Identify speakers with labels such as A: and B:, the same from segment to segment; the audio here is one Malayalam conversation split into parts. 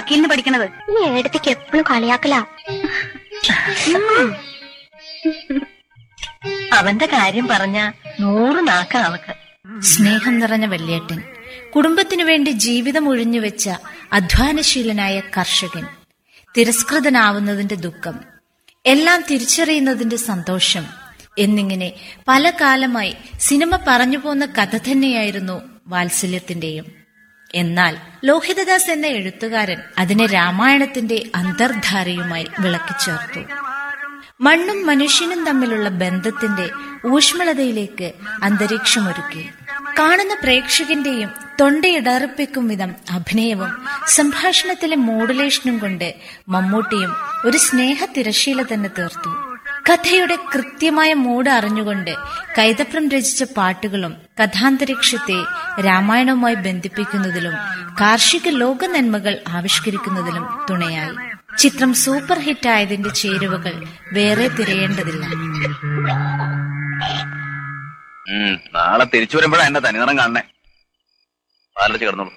A: വക്കീലിന് പഠിക്കണത്
B: ഈ ഏടത്തേക്ക് എപ്പോഴും കളിയാക്കലാ
A: അവന്റെ കാര്യം പറഞ്ഞ നൂറ് നാക്ക അവക്ക്
C: സ്നേഹം നിറഞ്ഞ വല്യേട്ടൻ കുടുംബത്തിനു വേണ്ടി ജീവിതം ഒഴിഞ്ഞുവെച്ച അധ്വാനശീലനായ കർഷകൻ തിരസ്കൃതനാവുന്നതിന്റെ ദുഃഖം എല്ലാം തിരിച്ചറിയുന്നതിന്റെ സന്തോഷം എന്നിങ്ങനെ പല കാലമായി സിനിമ പറഞ്ഞു പോന്ന കഥ തന്നെയായിരുന്നു വാത്സല്യത്തിന്റെയും എന്നാൽ ലോഹിതദാസ് എന്ന എഴുത്തുകാരൻ അതിനെ രാമായണത്തിന്റെ അന്തർധാരയുമായി വിളക്കിച്ചേർത്തു മണ്ണും മനുഷ്യനും തമ്മിലുള്ള ബന്ധത്തിന്റെ ഊഷ്മളതയിലേക്ക് അന്തരീക്ഷമൊരുക്കി കാണുന്ന പ്രേക്ഷകന്റെയും തൊണ്ടയിടറിപ്പിക്കും വിധം അഭിനയവും സംഭാഷണത്തിലെ മോഡുലേഷനും കൊണ്ട് മമ്മൂട്ടിയും ഒരു സ്നേഹ തിരശീല തന്നെ തീർത്തു കഥയുടെ കൃത്യമായ മൂഡ് അറിഞ്ഞുകൊണ്ട് കൈതപ്രം രചിച്ച പാട്ടുകളും കഥാന്തരീക്ഷത്തെ രാമായണവുമായി ബന്ധിപ്പിക്കുന്നതിലും കാർഷിക ലോക നന്മകൾ ആവിഷ്കരിക്കുന്നതിലും തുണയായി ചിത്രം സൂപ്പർ ഹിറ്റായതിന്റെ ചേരുവകൾ വേറെ തിരയേണ്ടതില്ല
D: ഉം, നാളെ തിരിച്ചു വരുമ്പോഴാ എന്റെ തനിനിറം കാണണേ പാലിച്ച് കിടന്നോളൂ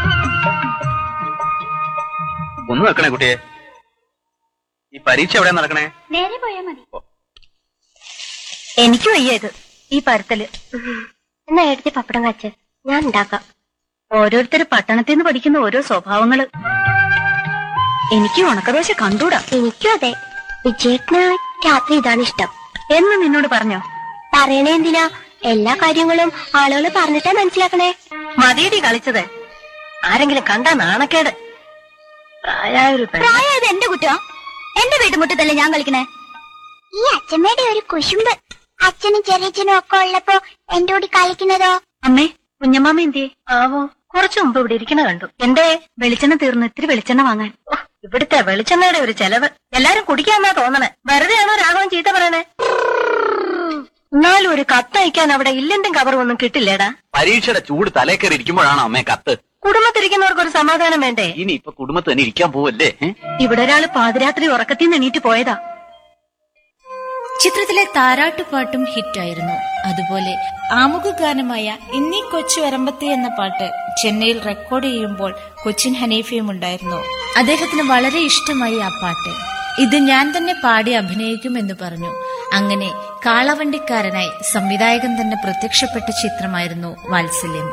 D: ഒന്ന് വെക്കണേ കുട്ടിയെ ഈ പരീക്ഷ എവിടെയാ നടക്കണേ
B: നേരെ പോയാ മതി
A: എനിക്ക് വയ്യ ഇത് ഈ പരത്തല്
B: എന്നാ ഏടത്തി പപ്പടം കാച്ച് ഞാൻ ഉണ്ടാക്കാം
A: ഓരോരുത്തര് പട്ടണത്തിൽ നിന്ന് പഠിക്കുന്ന ഓരോ സ്വഭാവങ്ങള് എനിക്ക് ഉണക്കദോശ കണ്ടൂടാ
B: എനിക്കും അതെ വിജയേട്ടന് രാത്രി ഇതാണ് ഇഷ്ടം
A: എന്ന് നിന്നോട് പറഞ്ഞോ
B: പറയണേ എന്തിനാ എല്ലാ കാര്യങ്ങളും ആളുകൾ പറഞ്ഞിട്ടാ മനസ്സിലാക്കണേ
A: മതിയടി കളിച്ചത് ആരെങ്കിലും കണ്ടാ നാണക്കേട് പ്രായ ഒരു
B: പ്രായത് എന്റെ കുറ്റോ എന്റെ വീട്ടുമുറ്റത്തല്ലേ ഞാൻ കളിക്കണേ ഈ അച്ഛമ്മയുടെ ഒരു കുശുമ്പ് അച്ഛനും ചെറിയച്ഛനും ഒക്കെ ഉള്ളപ്പോ എന്റെ കൂടി കളിക്കുന്നതോ
A: അമ്മേ കുഞ്ഞമ്മാമ എന്തിയെ ആവോ കുറച്ചു മുമ്പ് ഇവിടെ ഇരിക്കണ കണ്ടു എന്റെ വെളിച്ചെണ്ണ തീർന്നു ഇത്തിരി വെളിച്ചെണ്ണ വാങ്ങാൻ ഓ, ഇവിടുത്തെ വെളിച്ചെണ്ണയുടെ ഒരു ചെലവ് എല്ലാരും കുടിക്കാന്നാ തോന്നണേ വെറുതെയാണോ രാഘവൻ ചീത്ത പറയണേ എന്നാലും ഒരു കത്തയക്കാൻ അവിടെ ഇല്ലെന്തും കവറും ഒന്നും കിട്ടില്ലേടാ
D: പരീക്ഷയുടെ ചൂട് തലേ കയറി ഇരിക്കുമ്പോഴാണ് അമ്മേ കത്ത്
A: കുടുംബത്തിരിക്കുന്നവർക്ക് ഒരു സമാധാനം വേണ്ടേ
D: ഇനി ഇപ്പൊ കുടുംബത്ത് തന്നെ ഇരിക്കാൻ പോവല്ലേ ഏ?
A: ഇവിടെ ഒരാള് പാതിരാത്രി ഉറക്കത്തിൽ നിന്ന് എണീറ്റ് പോയതാ
C: ചിത്രത്തിലെ താരാട്ടുപാട്ടും ഹിറ്റായിരുന്നു അതുപോലെ ആമുഖഗാനമായ ഇന്നീ കൊച്ചു വരമ്പത്തി എന്ന പാട്ട് ചെന്നൈയിൽ റെക്കോർഡ് ചെയ്യുമ്പോൾ കൊച്ചിൻ ഹനീഫയും ഉണ്ടായിരുന്നു അദ്ദേഹത്തിന് വളരെ ഇഷ്ടമായി ആ പാട്ട് ഇത് ഞാൻ തന്നെ പാടി അഭിനയിക്കുമെന്ന് പറഞ്ഞു അങ്ങനെ കാളവണ്ടിക്കാരനായി സംവിധായകൻ തന്നെ പ്രത്യക്ഷപ്പെട്ട ചിത്രമായിരുന്നു വാത്സല്യം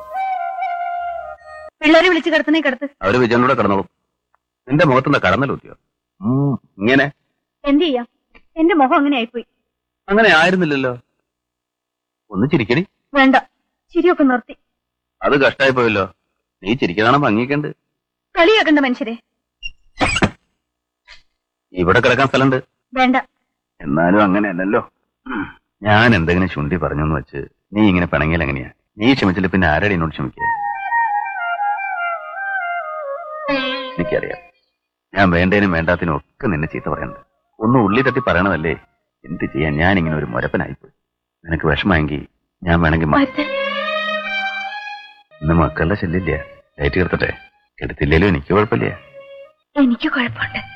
A: പിള്ളേരെ വിളിച്ച് കിടത്തുന്നേ കിടത്ത്
D: അവര് വിജയനോടെ കിടന്നോളും നിന്റെ മുഖത്തുനിന്ന് കടന്നലൂത്തിയോ ഉം, ഇങ്ങനെ
A: എന്ത് ചെയ്യാം എന്റെ മുഖം അങ്ങനെ ആയിപ്പോയി
D: അങ്ങനെ ആയിരുന്നില്ലല്ലോ ഒന്ന് ചിരിക്കടി
A: വേണ്ട ചിരിയൊക്കെ നിർത്തി
D: അത് കഷ്ടായി പോയല്ലോ നീ ചിരിക്കതാണ് ഭംഗിക്കണ്ട്
A: കളിയാക്കണ്ട മനുഷ്യരെ
D: ഇവിടെ കിടക്കാൻ സ്ഥലമുണ്ട്
A: വേണ്ട
D: എന്നാലും അങ്ങനെയല്ലല്ലോ ഉം. ഞാൻ എന്തെങ്കിലും ശുണ്ടി പറഞ്ഞെന്ന് വെച്ച് നീ ഇങ്ങനെ പിണങ്ങിയാൽ എങ്ങനെയാ നീ ക്ഷമിച്ചില്ല പിന്നെ ആരാടി എന്നോട് ക്ഷമിക്കുക എനിക്കറിയാം ഞാൻ വേണ്ടതിനും വേണ്ടാത്തിനും ഒക്കെ നിന്നെ ചീത്ത പറയുന്നുണ്ട് ഒന്ന് ഉള്ളി തട്ടി പറയണതല്ലേ എന്ത് ചെയ്യാൻ ഞാൻ ഇങ്ങനെ ഒരു മുരപ്പനായിപ്പോയി നിനക്ക് വിഷമായെങ്കിൽ ഞാൻ വേണമെങ്കിൽ മാ-
A: മരുന്ന്.
D: ഇന്ന് മക്കളുടെ ശല്യമില്ല ലൈറ്റ് കീർത്തട്ടെ എടുത്തില്ലേലും എനിക്ക് കുഴപ്പമില്ല
A: എനിക്ക് കുഴപ്പമുണ്ട്